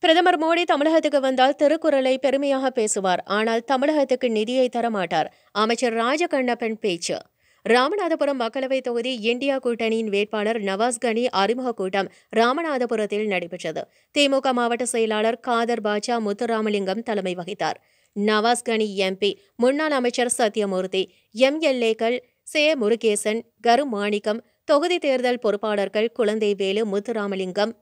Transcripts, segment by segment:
பிரதமர் மோடி தமிழகத்துக்கு வந்தால் திருக்குறளை பெருமையாக பேசுவார் ஆனால் தமிழகத்துக்கு நிதியை தரமாட்டார் அமைச்சர் ராஜகண்ணப்பன் பேச்சு ராமநாதபுரம் மக்களவைத் தொகுதி இந்தியா கூட்டணியின் வேட்பாளர் நவாஸ் கனி அறிமுக கூட்டம் ராமநாதபுரத்தில் நடைபெற்றது திமுக மாவட்ட செயலாளர் காதர் பாட்சா முத்துராமலிங்கம் தலைமை வகித்தார் நவாஸ் கனி எம்பி முன்னாள் அமைச்சர் சத்யமூர்த்தி எம்எல்ஏக்கள் சே முருகேசன் கருமாணிக்கம் தொகுதி தேர்தல் பொறுப்பாளர்கள் குழந்தைவேலு முத்துராமலிங்கம்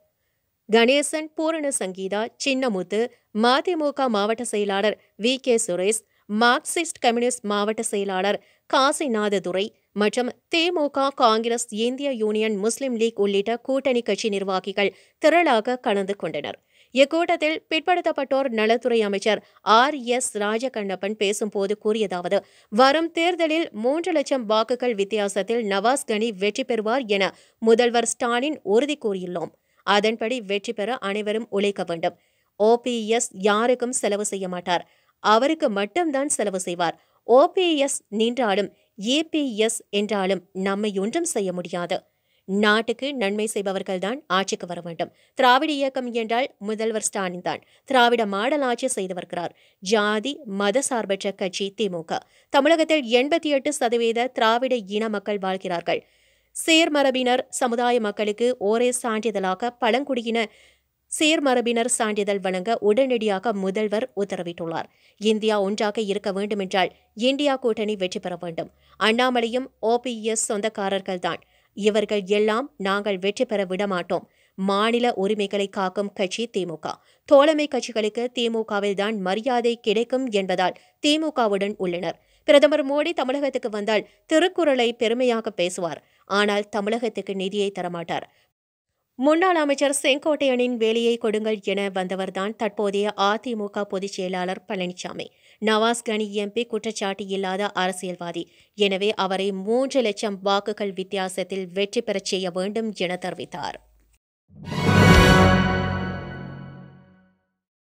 கணேசன் பூரண சங்கீதா சின்னமுத்து மதிமுக மாவட்ட செயலாளர் V K Suresh Marxist Communist மாவட்ட செயலாளர் காசிநாததுரை மற்றும் திமுக காங்கிரஸ் இந்திய யூனியன் முஸ்லிம் லீக் உள்ளிட்ட கூட்டணி கட்சி நிர்வாகிகள் திரளாக கலந்து கொண்டனர் இக்கூட்டத்தில் பிற்படுத்தப்பட்டோர் நலத்துறை அமைச்சர் ஆர் எஸ் ராஜகண்ணப்பன் பேசும்போது கூறியதாவது வரும் தேர்தலில் மூன்று லட்சம் வாக்குகள் வித்தியாசத்தில் நவாஸ் கனி வெற்றி பெறுவார் என முதல்வர் ஸ்டாலின் உறுதி கூறியுள்ளோம் அதன்படி வெற்றி பெற அனைவரும் உழைக்க வேண்டும் ஓபிஎஸ் யாருக்கும் செலவு செய்ய மாட்டார் அவருக்கு மட்டும்தான் செலவு செய்வார் ஓபிஎஸ் நின்றாலும் ஏபிஎஸ் என்றாலும் நம்மை ஒன்றும் செய்ய முடியாது நாட்டுக்கு நன்மை செய்பவர்கள்தான் ஆட்சிக்கு வர வேண்டும் திராவிட இயக்கம் என்றால் முதல்வர் ஸ்டாலின் தான் திராவிட மாடல் ஆட்சி செய்து வருகிறார் ஜாதி மத சார்பற்ற கட்சி திமுக தமிழகத்தில் எண்பத்தி எட்டு சதவீத திராவிட இன மக்கள் வாழ்கிறார்கள் சேர்மரபினர் சமுதாய மக்களுக்கு ஒரே சான்றிதழாக பழங்குடியின சேர்மரபினர் சான்றிதழ் வழங்க உடனடியாக முதல்வர் உத்தரவிட்டுள்ளார் இந்தியா ஒன்றாக இருக்க வேண்டுமென்றால் இந்தியா கூட்டணி வெற்றி பெற வேண்டும் அண்ணாமலையும் ஓபிஎஸ் சொந்தக்காரர்கள்தான் இவர்கள் எல்லாம் நாங்கள் வெற்றி பெற விடமாட்டோம் மாநில உரிமைகளை காக்கும் கட்சி திமுக தோழமை கட்சிகளுக்கு திமுகவில் தான் மரியாதை கிடைக்கும் என்பதால் திமுகவுடன் உள்ளனர் பிரதமர் மோடி தமிழகத்துக்கு வந்தால் திருக்குறளை பெருமையாக பேசுவார் ஆனால் தமிழகத்துக்கு நிதியை தரமாட்டார் முன்னாள் அமைச்சர் செங்கோட்டையனின் வேலையை கொடுங்கள் என வந்தவர்தான் தற்போதைய அதிமுக பொதுச் செயலாளர் பழனிசாமி நவாஸ் கனி எம்பி குற்றச்சாட்டு இல்லாத அரசியல்வாதி எனவே அவரை மூன்று லட்சம் வாக்குகள் வித்தியாசத்தில் வெற்றி பெறச் செய்ய வேண்டும் என தெரிவித்தார்